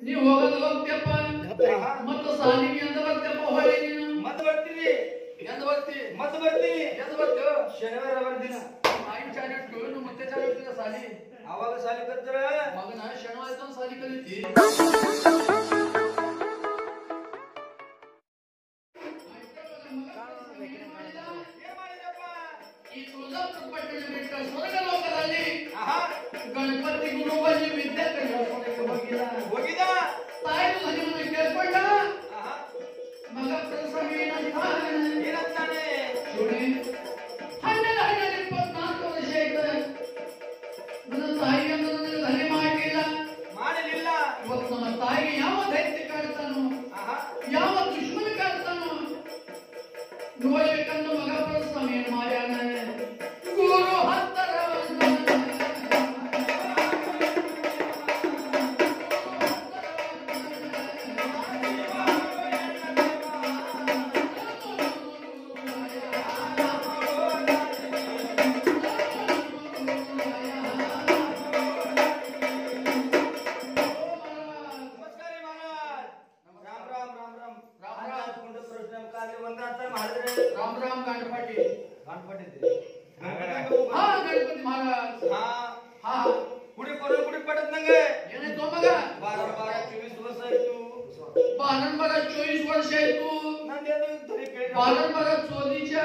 ನೀವು ಹೋಗೋದು ಹೋಗ್ತಿಯಪ್ಪ ಆಹಾ. ಮತ್ತು ಸಾಲಿಗೆ ಎಂದ ಬರ್ತಿಯಪ್ಪ ಹೊಳೆ ನೀನು ಮತ್ತೆ ಬರ್ತೀರಿ ಎಂದ ಬರ್ತಿ ಮತ್ತೆ ಬರ್ತೀನಿ ಎಂದ ಬರ್ತೀವ ಶನಿವಾರ ಬರ್ದಿನ ಆಯ್ತು ಚಾಡಿ ಇಟ್ಟು ಇನ್ನು ಮತ್ತೆ ಚಾಡಿ ಇಟ್ಟಿಲ್ಲ ಸಾಲಿ ಅವಾಗ ಸಾಲಿ ಕತ್ರ ಮಗನ ಶನಿವಾರ ಸಾಲಿ ಕಲಿತಿ ಏನ್ ಮಾಡಿದಪ್ಪ ಈ ತುಳಜಾಪುರ ಪಟ್ಟಣ ಬಿಟ್ಟ ಸ್ವರ್ಗ ಲೋಕದಲ್ಲಿ ಆಹಾ ಗಣಪತಿ ಗುರುವಲ್ಲಿ ವಿದ್ಯೆ ಕಲಿಯೋದಕ್ಕೆ ಹೋಗಿಲ್ಲ ಹೋಗಿದ ತಾಯಿ ಮನೆಯನ್ನು ಕೇಳ್ಕೊಂಡ ಆಹಾ ಮಗ ಪ್ರಸವ ಏನಂತ ಏನಂತಾನೆ ನೋಡಿ ಹನ್ನೆರಡು ಹನ್ನೆರಡು ಇಪ್ಪತ್ನಾಲ್ಕು ವರ್ಷ ಆಯ್ತು ನನ್ನ ತಾಯಿಯನ್ನು ನನಗೆ ಧನೆ ಮಾಡಲಿಲ್ಲ ಮಾಡಲಿಲ್ಲ ಇವತ್ತು ನಮ್ಮ ತಾಯಿಗೆ ಯಾವ ದೈತ್ಯ ಕಾಡ್ತಾನೋ ಆಹಾ ಯಾವ ದುಶ್ಮನ ಕಾಡ್ತಾನೋ ನೋಡ್ಬೇಕಂದು ಮಗ ಪ್ರಸವ ಏನ್ ಮಾಡ್ಯಾನ ಗುರು ಹತ್ತರ ನಮಸ್ಕಾರ ರೀ ಮಹಾರಾಜ್ ರಾಮ್ ರಾಮ್ ರಾಮ್ ರಾಮ್ ರಾಮ್ ರಾಮ್. ಅಂತ ಕುಂಡ ಪ್ರಶ್ನೆ ಕಾಲಿ ಒಂದ್ರ ಅಂತ ಮಾಡಿದ್ರೆ ರಾಮ್ ರಾಮ್ ಗಣಪತಿ ಕಾಣ್ಪಟ್ಟಿದ್ರಿ ಹಾ ಗಣಪತಿ ಮಹಾರಾಜ್ ಹಾ ಹಾ ಕುಡಿ ಕೊಡ ಕುಡಿ ಪಡತ್ ನಂಗೆ ಏನಾಯ್ತು ಮಗ ಬಾರ ಬಾರ ಚೋવીಸ್ ವರ್ಷ ಆಯ್ತು ಬಾಲನ್ ಮಗ ಚೋवीस वर्ष ಆಯ್ತು ನಂದೇನು ತಲೆ ಕೇಳಿ ಬಾಲನ್ ಮಗ ಚೋದीच्या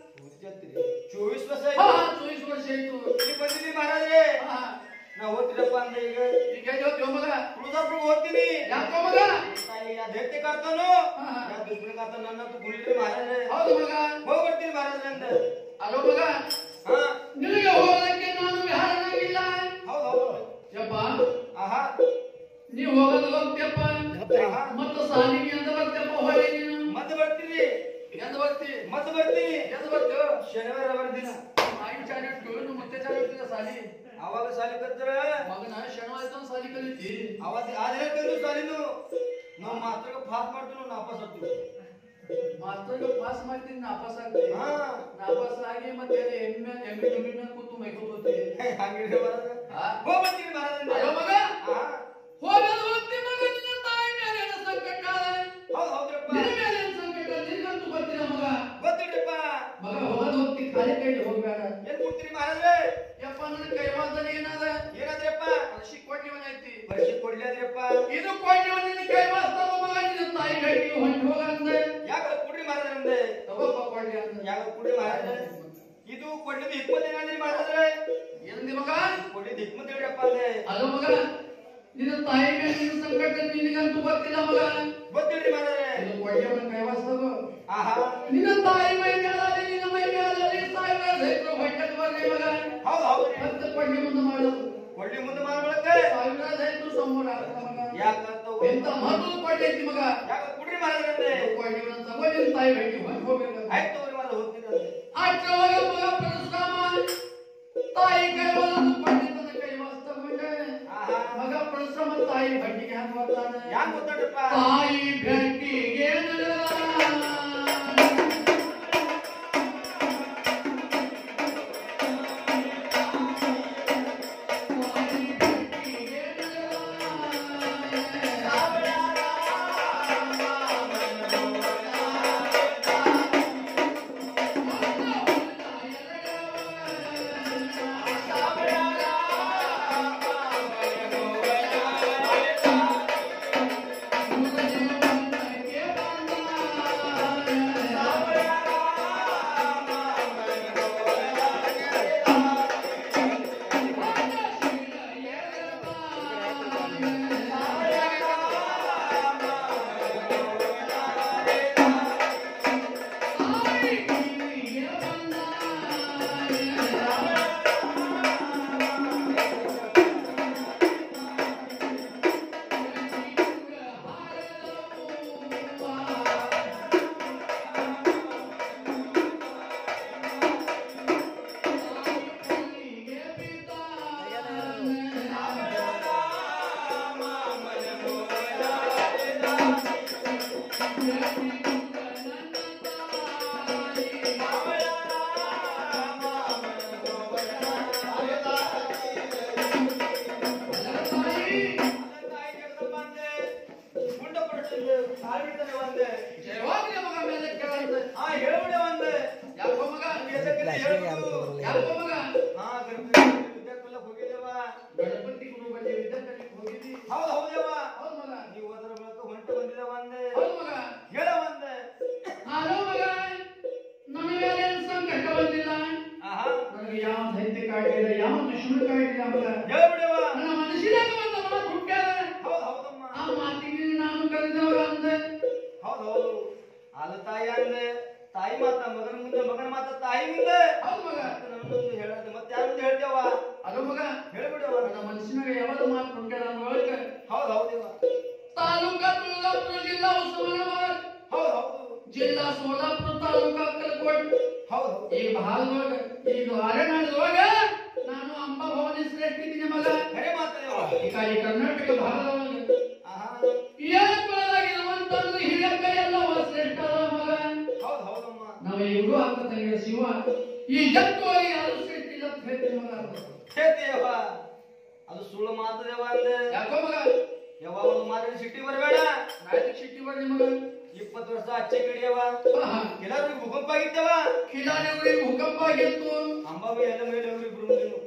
ಚೋવીಸ್ ವರ್ಷ ಹಾ ಆಯ್ತು चोवीस वर्ष ಆಯ್ತು ಇಲ್ಲಿ ಬಂದಿದ್ದೀನಿ ಮಹಾರಾಜ್ರೆ ಹಾ ನಾ ಓದ್ತಿರಪ್ಪ ಅಂದ್ರೆ ಈಗ ಈಗ ಹೇಳ್ತೀವ ಮಗ ತುಳಜಾಪುರ ಓದ್ತೀನಿ ಯಾಕೋ ಮಗ ತಾಯಿ ಯಾ ದೈತ್ಯ ಕಾರ್ತಾನು ಹಾ. ಯಾ ದುಶ್ಮನ ಕಾರ್ತಾನ ನನ್ನ ಗುಳಿರಿ ಮಹಾರಾಜ್ರೆ ಹೌದು ಮಗ ಹೋಗಿ ಬರ್ತೀನಿ ಮಹಾರಾಜ್ರೆ ಅಂತ ಅಲೋ ಮಗ ಹಾ ನಿನಗೆ ಹೋಗೋದಕ್ಕೆ ನಾನು ವಿಹಾರನಾಗಿಲ್ಲ ಹೌದು ಹೌದು ಯಪ್ಪ ಆಹಾ ನೀವು ಹೋಗೋದು ಹೋಗ್ತಿಯಪ್ಪ ಆಹಾ ಮತ್ತು ಸಾಲಿಗೆ ಎಂದ ಬರ್ತಿಯಪ್ಪ ಹೊಳೆ ನೀನು ಮತ್ತೆ ಬರ್ತೀನಿ ಎಂದ ಬರ್ತಿ ಮತ್ತೆ ಬರ್ತೀನಿ ಎಂದ ಬರ್ತೀವ ಶನಿವಾರ ಬರ್ದಿನ ಆಯ್ತು ಚಾಡಿ ಇಟ್ಟು ಇನ್ನು ಮತ್ತೆ ಚಾಡಿ ಇಟ್ಟಿಲ್ಲ ಸಾಲಿ ಅವಾಗ ಸಾಲಿ ಕತ್ರ ಮಗನ ಶನಿವಾರ ಸಾಲಿ ಕಲಿತಿ ಅವತ್ತು ಆ ದಿನ ಕಲ್ತು ಸಾಲಿನು ನಾವು ಮಾತ್ರ ಪಾಸ್ ಮಾಡ್ತೀವಿ ನಾವು ವಾಪಸ್ ಹೋಗ್ತೀವಿ ಮಾಸ್ತರ್ಗೆ ಪಾಸ್ ಮಾಡ್ತೀನಿ ನಾಪಾಸ್ ಆಗ್ತೀನಿ ಹಾ ನಾಪಾಸ್ ಆಗಿ ಮತ್ತೆ ಎಮ್ಮೆ ಎಮ್ಮೆ ಜಮೀನ್ ಮೇಲೆ ಕೂತು ಮೈಕೋತಿ ಹಂಗಿದ್ರೆ ಮಹಾರಾಜ ಹಾ? ಹೋಗಿ ಬರ್ತೀನಿ ಮಹಾರಾಜ ಅಯ್ಯೋ ಮಗ ಹಾ ಹೋಗೋದು ಹೋಗ್ತಿ ಮಗ ನಿನ್ನ ತಾಯಿ ಮೇಲೆ ಏನು ಸಂಕಟ ಹೌದು ಹೌದ್ರಪ್ಪ ನಿನ್ನ ಮೇಲೆ ಏನು ಸಂಕಟ ನಿನಗಂತೂ ಗೊತ್ತಿಲ್ಲ ಮಗ ಗೊತ್ತಿಡ್ರಪ್ಪ ಮಗ ಹೋಗೋದು ಹೋಗ್ತಿ ಖಾಲಿ ಕೈಲಿ ಹೋಗ್ಬೇಡ ಏನ್ ಕೊಡ್ತೀರಿ ಮಹಾರಾಜೆ ಯಪ್ಪ ನನ್ನ ಕೈವಾಸದಲ್ಲಿ ಏನದ ಏನಾದ್ರಪ್ಪ ಅರ್ಶಿ ಕೊಟ್ಟಿವನ್ ಐತಿ ಪರಿಶಿ ಕೊಡ್ಲಿದ್ರಪ್ಪ ಇದು ಕೊಟ್ಟಿವನ್ ನಿನ್ನ ಕೈವಾಸ್ತವ ಮಗ ನಿನ್ನ ತಾಯಿ ಗಟ್ಟಿ ಹೊಂಟಿ ಹೋಗ ಅಂದೆ ಯಾಕ ಕೊಡ್ರಿ ಮಹಾರಾಜ ನಮ್ದೆ ತಗೋಪ್ಪ ಕೊಡ್ಲಿ ಅಂದ ಯಾಕ ಕೊಡ್ರಿ ಮಹಾರಾಜ ಇದು ಕೊಡ್ಲಿದ್ದು ಹಿಕ್ಮತ್ ಏನಾದ್ರಿ ಮಹಾರಾಜ್ರೆ ಏನಂದಿ ಮಗ ಕೊಡ್ಲಿದ್ದು ಹಿಕ್ಮತ್ ಹೇಳ್ರಪ್ಪ ಅಂದೆ ಅಲೋ ಮಗ ನಿನ್ನ ತಾಯಿ ಮೇಲೆ ನಿನ್ನ ಸಂಕಟ ನಿನಗಂತೂ ಗೊತ್ತಿಲ್ಲ ಮಗ ಗೊತ್ತಿಡ್ರಿ ಮಹಾರಾಜೆ ಇದು ಕೊಟ್ಟಿವನ್ ಕೈವಾಸ್ತವ ಆಹಾ ನಿನ್ನ ತಾಯಿ ಮೈ ಮೇಲಾಗಲಿ ನಿನ್ನ ಮೈ ಮೇಲಾಗಲಿ ತಾಯಿ ಮೇಲೆ ಸಹಿತ ಹೊಟ್ಟೆಗೆ ಬರ್ಲಿ ಮಗ ಹೌದು ಹೌದ್ರಿ ಮತ್ತೆ ಕೊಡ್ಲಿ ಮುಂದೆ ಮಾಡು ಕೊಡ್ಲಿ ಮುಂದೆ ಮಾಡ್ಕೊಳಕ್ಕೆ ಸಾವಿರ ಸಹಿತ ಸಂಬಳ ಆಗ್ತದ ಮಗ ಯಾಕಂತ ಎಂತ ಮಹತ್ವದ ಕೊಡ್ಲೈತಿ ಮಗ ಯಾಕ ಕೊಡ್ರಿ ಮಹಾರಾಜಂದ್ರೆ ಕೊಡ್ಲಿವನ್ ತಗೋ ನಿನ್ನ ತಾಯಿ ಭೇಟಿ ಹೊಂಟ್ ಹೋಗ್ಬೇಕು ಆಯ್ತು ತಗೋರಿ ಮಹಾರಾಜ ಹೋಗ್ತೀನಿ ಅಷ್ಟರೊಳಗ ಮಗ ಪರಶುರಾಮ ತಾಯಿ ಕೈವಾಲನ್ನು ಪಂಡಿತನ ಕೈವಾಸ ತಗೊಂಡೆ ಆಹಾ ಮಗ ಪರಶುರಾಮ ತಾಯಿ ಭಟ್ಟಿಗೆ ಹೆಂಗ್ ಬರ್ತಾನೆ ಯಾಕೆ ಗೊತ್ತಾಡ್ರಪ್ಪ ತಾಯಿ ಭಟ್ಟಿಗೆ ನಡೆದ ಆ ಅದು ತಾಯಿ ಅಂದೆ ತಾಯಿ ಮಾತ ಮಗನ ಮುಂದೆ ಮಗನ ಮಾತ ತಾಯಿ ಮುಂದೆ ಹೌದು ಮಗ ನನ್ನ ಮುಂದೆ ಹೇಳದೆ ಮತ್ತೆ ಯಾರ ಮುಂದೆ ಹೇಳ್ತೇವ ಅದು ಮಗ ಹೇಳ್ಬಿಡವ ನನ್ನ ಮನಸ್ಸಿನಾಗ ಯಾವಾಗ ಮಾತು ಕೊಂಡ್ಯಾರ ಒಳಗೆ ಹೌದು ಹೌದೇವ ತಾಲೂಕಾ ತುಳಜಾಪುರ ಜಿಲ್ಲಾ ಉಸ್ಮಾನಾಬಾದ್ ಹೌದು ಹೌದು ಜಿಲ್ಲಾ ಸೋಲಾಪುರ ತಾಲೂಕಾ ಕಲ್ಕೋಟ್ ಹೌದು ಹೌದು ಈಗ ಭಾಗದೊಳಗ ಈಗ ಅರೆನಾಡದೊಳಗ ನಾನು ಅಂಬಾ ಭವಾನಿ ಶ್ರೇಷ್ಠ ಇದ್ದೀನಿ ಮಗ ಖರೆ ಮಾತದೇವ ಈಗ ಈ ಕರ್ನಾಟಕ ಭಾಗದೊಳಗ ಆಹಾ ಏನ್ ಕುಲದಾಗಿರುವಂತಂದ್ರೆ ಹಿರಿಯಕ್ಕ ಎಲ್ಲ ಶ್ರೇಷ್ಠ ಅದ ಮಗ ಹೌದು ಹೌದಮ್ಮ ನಾವು ಇಬ್ರು ಅಕ್ಕ ತಂಗಿಯ ಶಿವ ಈ ಜಗತ್ತೊಳಗೆ ಯಾರು ಶ್ರೇಷ್ಠ ಇಲ್ಲ ಅಂತ ಹೇಳ್ತೀನಿ ಮಗ ಹೇಳ್ತೇವ ಅದು ಸುಳ್ಳು ಮಾತದೇವ ಅಂದೆ ಯಾಕೋ ಮಗ ಯಾವ ಒಂದು ಮಾತಿನ ಸಿಟ್ಟಿ ಬರಬೇಡ ನಾಯಕ ಶಿಟ್ಟಿ ಬರ್ಲಿ ಮಗ ಇಪ್ಪತ್ತು ವರ್ಷ ಅಚ್ಚೆ ಕಡಿಯವ ಆಹಾ. ಎಲ್ಲರಿಗೂ ಭೂಕಂಪ ಆಗಿತ್ತವ ಕಿಲಾರಿ ಊರಿಗೆ ಭೂಕಂಪ ಆಗಿತ್ತು ಅಂಬಾಬಿ ಎಲ್ಲ ಮೇಲೆ ಹೋಗ್ರಿ ಇಬ್ರು ನೀನು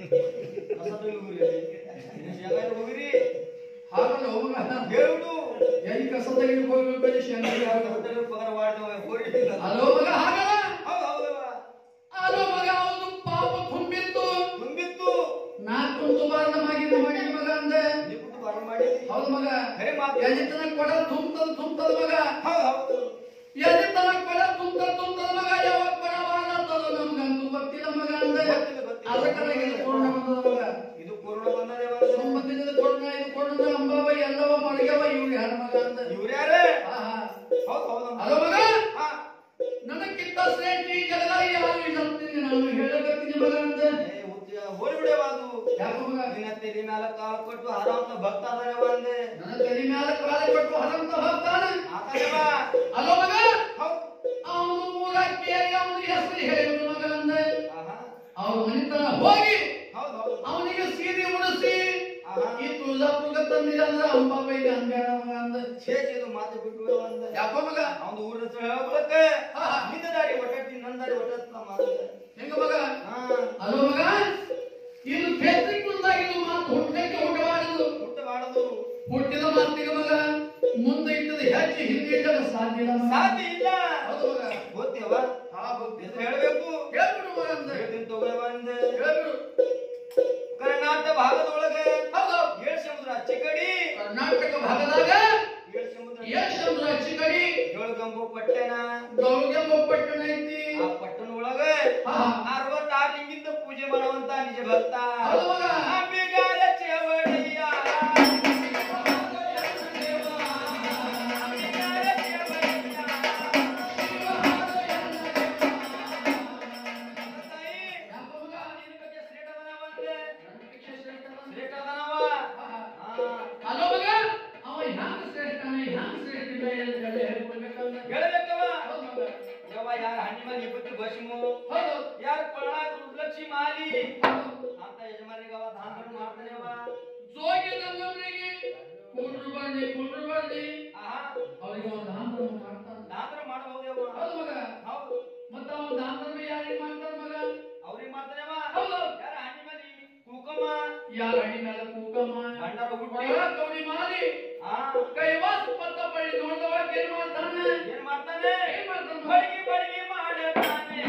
ಕಸದಲ್ಲಿ ಹೋಗ್ರಿ ಶೇಂಗಾಯಿ ಹೋಗ್ರಿ ಹಾಗಲ್ಲ ಹೋಗ ಹೇಳ್ಬಿಡು ಎಲ್ಲಿ ಕಸ ತೆಗೆದು ಹೋಗ್ಬೇಕು ಶಂಕರಿ ಕಸದಲ್ಲಿ ಪಗಾರ ಮಾಡ್ತವ ಹೋಗ್ರಿ ಅಲೋ ಮಗ ಹಾಗಲ್ಲ ಹೌದು ಹೌದವ ಅಲೋ ಮಗ ಅವನು ಪಾಪ ತುಂಬಿತ್ತು ತುಂಬಿತ್ತು ನಾ ತುಂಬಾರ್ದ ಮಾಗಿನ ಮಾಡಿ ಮಗ ಅಂದೆ ನಿಪ್ಪಟ್ಟು ಬಾರ ಮಾಡಿ ಹೌದು ಮಗ ಖರೆ ಮಾತು ಎಲ್ಲಿ ತನಕ ಕೊಡ ತುಂಬತದ ತುಂಬತದ ಮಗ ಹೌದು ಹೌದು ಎಲ್ಲಿ ತನಕ ಕೊಡ ತುಂಬತದ ತುಂಬತದ ಮಗ ಯಾವಾಗ ಕೊಡ ಬಾರತದ ನಮ್ಗಂತೂ ಗೊತ್ತಿಲ್ಲ ಮಗ ಅಂದೆ ಗೊತ್ತಿಲ್ಲ, ಗೊತ್ತಿಲ್ಲ. ಅದಕ್ಕಾಗಿ ಇದು ಕೊರೋನಾ ಬಂದದ ಮಗ ಇದು ಕೊರೋನಾ ಬಂದದೆ ಬಂದ ಸಂಬಂಧಿಸಿದ ಕೊರೋನಾ ಇದು ಕೊರೋನಾ ಅಂಬಾಬೈ ಎಲ್ಲವ ಮಡಗವ ಇವ್ರು ಯಾರ ಮಗ ಅಂದೆ ಇವ್ರ್ಯಾರೇ ಆಹಾ. ಹೌದು ಹೌದಮ್ಮ ಅಲೋ ಮಗ ಹಾ ನನಕ್ಕಿಂತ ಶ್ರೇಷ್ಠ ಈ ಜಗದಾಗ ಯಾರು ಇಲ್ಲ ಅಂತೀನಿ ನಾನು ಹೇಳಕತ್ತೀನಿ ಮಗ ಅಂದೆ ಏ ಹುಚ್ಚ ಹೋರಿ ಬಿಡವ ಅದು ಯಾಕೋ ಮಗ ನಿನ್ನ ತೆಲಿ ಮ್ಯಾಲ ಕಾಲ ಕೊಟ್ಟು ಆರಾಮ ಭಕ್ತ ಅದಾರವ ಅಂದೆ ನನ್ನ ತಲೆ ಮ್ಯಾಲ ಕಾಲ ಕೊಟ್ಟು ಹರಂತ ಹೋಗ್ತಾನ ಆತದೇವ ಅಲೋ ಮಗ ಹೌದು ಅವನು ಮೂರ ಕೇಳಿ ಅವನಿಗೆ ಹೆಸರು ಹೇಳಿದ್ರು ಮಗ ಅಂದೆ ಆಹಾ ಅವ್ರ ಮನಿತನ ಹೋಗಿ ಹೌದು ಹೌದು ಅವನಿಗೆ ಸೀರೆ ಉಡಿಸಿ ಆಹಾ ಈ ತುಳಜಾಪುರಕ್ಕೆ ತಂದಿಲ್ಲ ಅಂದ್ರೆ ಅಂಬಾಬೈಗೆ ಅಂಬೇಡ ಮಗ ಅಂದೆ ಛೇ ಛೇ ಇದು ಮಾತು ಬಿಟ್ಟು ಅಂದೆ ಯಾಕೋ ಮಗ ಅವನು ಊರ ಹೆಸರು ಹೇಳ್ಕೊಳಕ್ಕೆ ಹಾ, ಹಾ. ನಿನ್ನ ದಾರಿ ಒಟ್ಟಾಡ್ತಿ ನನ್ನ ದಾರಿ ಒಟ್ಟಾಡ್ತ ಮಾತು ಹೆಂಗ ಮಗ ಹಾ ಅಲೋ ಮಗ ಇದು ಫೇಸ್ಬುಕ್ ಮುಂದಾಗಿ ಇದು ಮಾತು ಹುಟ್ಟಕ್ಕೆ ಹುಟ್ಟಬಾರದು ಊಟ ಮಾಡೋದು ಹುಟ್ಟಿದ ಮಾತಿಗೆ ಮಗ ಮುಂದೆ ಇಟ್ಟದ ಹೆಚ್ಚು ಹಿಂದೆ ಇಟ್ಟದ ಸಾಧ್ಯ ಇಲ್ಲ ಮಗ. ಸಾಧ್ಯ ಇಲ್ಲ ಹೌದು ಮಗ ಗೊತ್ತೇವ ಹಾ ಭಕ್ತಿ ಹೆಸರು ಹೇಳ್ಬೇಕು ಹೇಳ್ಬಿಡು ಮಗ ಅಂದೆ ಹೇಳ್ತೀನಿ ತಗೊಳ್ಳುವ ಅಂದೆ ಹೇಳ್ಬಿಡು ಕರ್ನಾಟಕ ಭಾಗದೊಳಗೆ ಹೌದು ಏಳು ಸಮುದ್ರ ಅಚ್ಚಿ ಕಡಿ ಕರ್ನಾಟಕ ಭಾಗದಾಗ ಏಳು ಸಮುದ್ರ ಏಳು ಸಮುದ್ರ ಚಿಕಡಿ ಏಳು ಗಂಬು ಪಟ್ಟಣ ಗೌರಿಗೆಂಬ ಪಟ್ಟಣ ಐತಿ ಆ ಪಟ್ಟಣ ಒಳಗೆ ಹಾ. ಅರವತ್ತಾರು ಲಿಂಗಿಂದ ಪೂಜೆ ಮಾಡುವಂತ ನಿಜ ಭಕ್ತ ಹೌದು ಮಗ ಅಂಬಿಗಾರ ಚೇವಡಿಯ ಯಾಕೋ ಮಗ? ಅಲೋ ಮಗ ಅವ ಹ್ಯಾಂಗ ಶ್ರೇಷ್ಠನ ಹ್ಯಾಂಗ ಶ್ರೇಷ್ಠ ಇಲ್ಲ ಎಲ್ಲ ಹೇಳ್ಕೊಳ್ಬೇಕಂದ್ರೆ ಹೌದು ಮಗ ಯಾರ ಹಣ್ಣಿ ಮೇಲೆ ಇಪ್ಪತ್ತು ಬಸ್ಮು ಹೌದು ಯಾರ ಕೊಳ್ಳ ರುದ್ರಕ್ಷಿ ಮಾಲಿ ಹೌದು ಅಂತ ಯಜಮಾನಿಗೆ ಅವ ದಾನ ಮಾಡ್ತಾನೆ ಅವ ಜೋಗಿ ನಂಗವರಿಗೆ ಕುಂಡ್ರು ಬರ್ಲಿ ಕುಂಡ್ರು ಬರ್ಲಿ ಆಹಾ ಅವರಿಗೆ ಒಂದು ಆಂತರ ಮಾಡ್ತಾನೆ ದಾನ ಮಾಡಬಹುದೇ ಅವ ಹೌದು ಮಗ ಹೌದು ಮತ್ತ ಅವನ ಆಂತರ ಯಾರಿಗೆ ಮಾಡ್ತಾನ ಮಗ ಅವ್ರಿಗೆ ಮಾಡ್ತಾನೆ ಅವ ಹೌದು ಯಾರ ಹಣ್ಣಿ ಮೇಲೆ ಕುಕುಮ ಯಾರ ಹಣ್ಣಿ ಮೇಲೆ ಕೂಕಮ್ಮ ಗಂಡರ ಹುಟ್ಟಿ ಒಳ ಕವಡಿ ಮಾರಿ ಆ ಕೈವಾಸ ಪತ್ತ ಬಳಿ ನೋಡಿದವಾಗ ಏನ್ ಮಾಡ್ತಾನೆ ಏನ್ ಮಾಡ್ತಾನೆ ಏನ್ ಮಾಡ್ತಾನೆ ಮಗ? ಬಡಗಿ ಬಡಗಿ ಮಾಡುತ್ತಾನೆ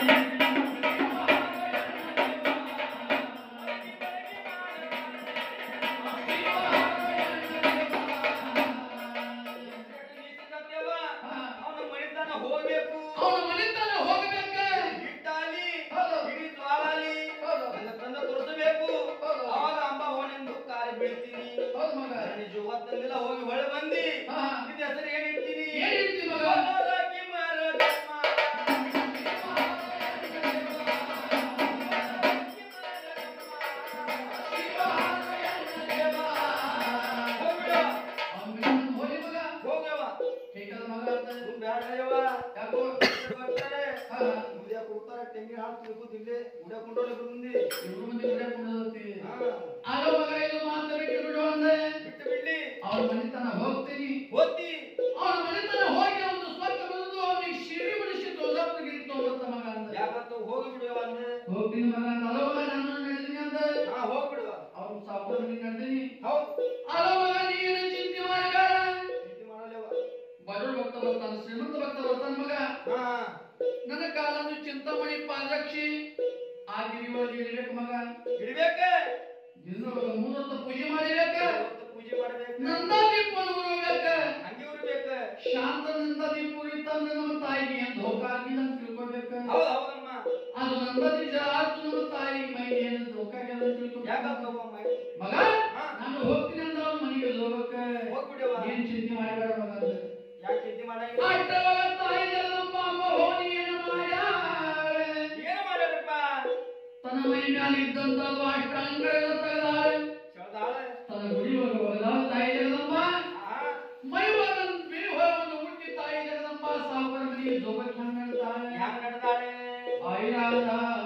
ಅವನ ಮನೆತನ ಹೋಗ್ಬೇಕು ಅವನ ಮನೆತನ ಹೋಗ್ಬೇಕ ಹಿಟ್ಟಾಲಿ ಹೌದು. ಹಿಡಿ ಜ್ವಾಲಾಲಿ ಹೌದು. ನನ್ನ ತಂದ ತೋರಿಸಬೇಕು ಹೌದು. ಅವಾಗ ಅಂಬ ಅವನೆಂದು ಕಾಲಿ ಬೀಳ್ತೀನಿ ಹೌದು ಮಗ ನಿಜ ಹೊತ್ತಂದಿಲ್ಲ ಹೋಗಿ ಹೊಳೆ ಬಂದಿ ಹಾ. ಇದು ಹೆಸರು ಏನ್ ಇಡ್ತೀನಿ ಏನ್ ಹೇಳ್ತಿ ಮಗ ಮಲಗಿ ಮರದಮ್ಮ. ಹೋಗ್ಬಿಡು. ಅವನ ಹೋಗಿ ಮಗ ಹೋಗವ್ವ. ಹೇಗದ ಮಗ ಅಂತ ಸುಮ್ ಬ್ಯಾಡ್ರಯ್ಯವ್ವ. ಯಾಕೋ ಬರ್ತಾರೆ. ಹಾ. ಉದ್ಯ ಕೊಡ್ತಾರೆ, ತೆಂಗಿನ ಹಾಲು ತಿನ್ಕೋತ ಇಲ್ಲೇ ಉದ್ಯ ಕೊಂಡೋಗ್ಲಿ ಇಬ್ರು ಮಂದಿ. ಇಬ್ರು ಮಂದಿ ಬರೇ ಕುಂಡದತ್ತಿ ಹಾ. ಅಲೋ ಮಗ ಇದು ಮಾತು ಬಿಟ್ಟು ಬಿಡು ಅಂದೆ ಬಿಟ್ಟು ಬಿಡ್ಲಿ. ಅವ್ರ ಮನೆತನ ಹೋಗ್ತೀನಿ ಹೋತಿ. ಅವನ ಮನೆತನ ಹೋಗಿ ಒಂದು ಸ್ವರ್ಗ ಬಂದು ಅವನಿಗೆ ಶಿರಿ ಬಿಡಿಸಿ ತೋಜಾಪುರಗಿರಿ ತೋಬತ್ತ ಮಗ ಅಂದ ಯಾಕಂತ ಹೋಗಿ ಬಿಡುವ ಅಂದೆ. ಹೋಗ್ತೀನಿ ಮಗ ಅಂತ ಅಲೋ ಮಗ ನಾನು ನಡೆದೀನಿ ಅಂದ ಹಾ, ಹೋಗ್ಬಿಡುವ. ಅವ್ನು ಸಾಕು ಮನೆ ನಡೆದೀನಿ ಹೌದು. ಅಲೋ ಮಗ ನೀನು ಚಿಂತೆ ಮಾಡಬೇಡ ಚಿಂತೆ ಮಾಡಲ್ಲವ್ವ. ಬಡವ್ರ ಭಕ್ತ ಬರ್ತಾನ ಶ್ರೀಮಂತ ಭಕ್ತ ಬರ್ತಾನ ಮಗ ಹಾ. ನನ್ನ ಕಾಲನ್ನು ಚಿಂತಾಮಣಿ ಪಾದರಕ್ಷಿ ಆ ಗಿರಿ ಒಳಗೆ ಇರ್ಬೇಕು ಮಗ ಹಿಡಿಬೇಕ? ದಿನದೊಳಗೆ ಮೂರೊತ್ತು ಪೂಜೆ ಮಾಡಿಬೇಕ ಇವತ್ತು ಪೂಜೆ ಮಾಡ್ಬೇಕು. ನಂದ ದೀಪವನ್ನು ಉರಬೇಕ ಹಂಗೆ ಉರಿಬೇಕ. ಶಾಂತನಿಂದ ದೀಪ ಉರಿತ ಇತ್ತಂದ್ರೆ ನಮ್ಮ ತಾಯಿಗೆ ಏನ್ ಧೋಕ ಆಗಿಲ್ಲ ಅಂತ ತಿಳ್ಕೊಬೇಕ ಹೌದು ಹೌದಮ್ಮ ಅದು ನಂಬದಿ ಜಾತು ನಮ್ಮ ತಾಯಿ ಮೈಗೆ ಏನು ಧೋಕ ಆಗಿಲ್ಲ ಅಂತ ತಿಳ್ಕೊಬೇಕು ಯಾಕಂತ ಮಗ ಹಾ. ನಾನು ಹೋಗ್ತೀನಿ ಅಂದ್ರೆ ಅವ್ನ ಮನೆಗೆ ಹೋಗಕ್ಕ ಹೋಗ್ಬಿಡವ ಏನ್ ಚಿಂತೆ ಮಾಡಬೇಡ ಮಗ ಅಂತ. ಯಾಕೆ ಚಿಂತೆ ಮಾಡಂಗಿಲ್ಲ ಆಟವಾಗ ತಾಯಿ ಜಗದಂಬ ಅಮ್ಮ ಹೋಗಿ ಏನು ಮಾಡ್ಯಾಳೆ? ಏನು ಮಾಡ್ಯಾರಪ್ಪ ತನ್ನ ಮೈ ಮ್ಯಾಲ ಇದ್ದಂತದ್ದು ಅಷ್ಟಾಂಗಗಳನ್ನು ತೆಗೆದಾಳೆ ಚಳ್ದಾಳ ತನ್ನ ಗುಡಿ ಒಳಗೆ ಹೋಗಲಾಳ ತಾಯಿ ಜಗದಂಬ ಆ ಮೈ ಒಳಗೆ ಬಿಳಿ ಹೊರವನ್ನು ಹುಟ್ಟಿ ತಾಯಿ ಜಗದಂಬ ಸಾವುಕಾರ ಮನೆಗೆ ಜೋಗಕ್ಕೆ ಹಂಗ ಹ್ಯಾಂಗ ನಡೆದಾಳೆ ಐರಾದ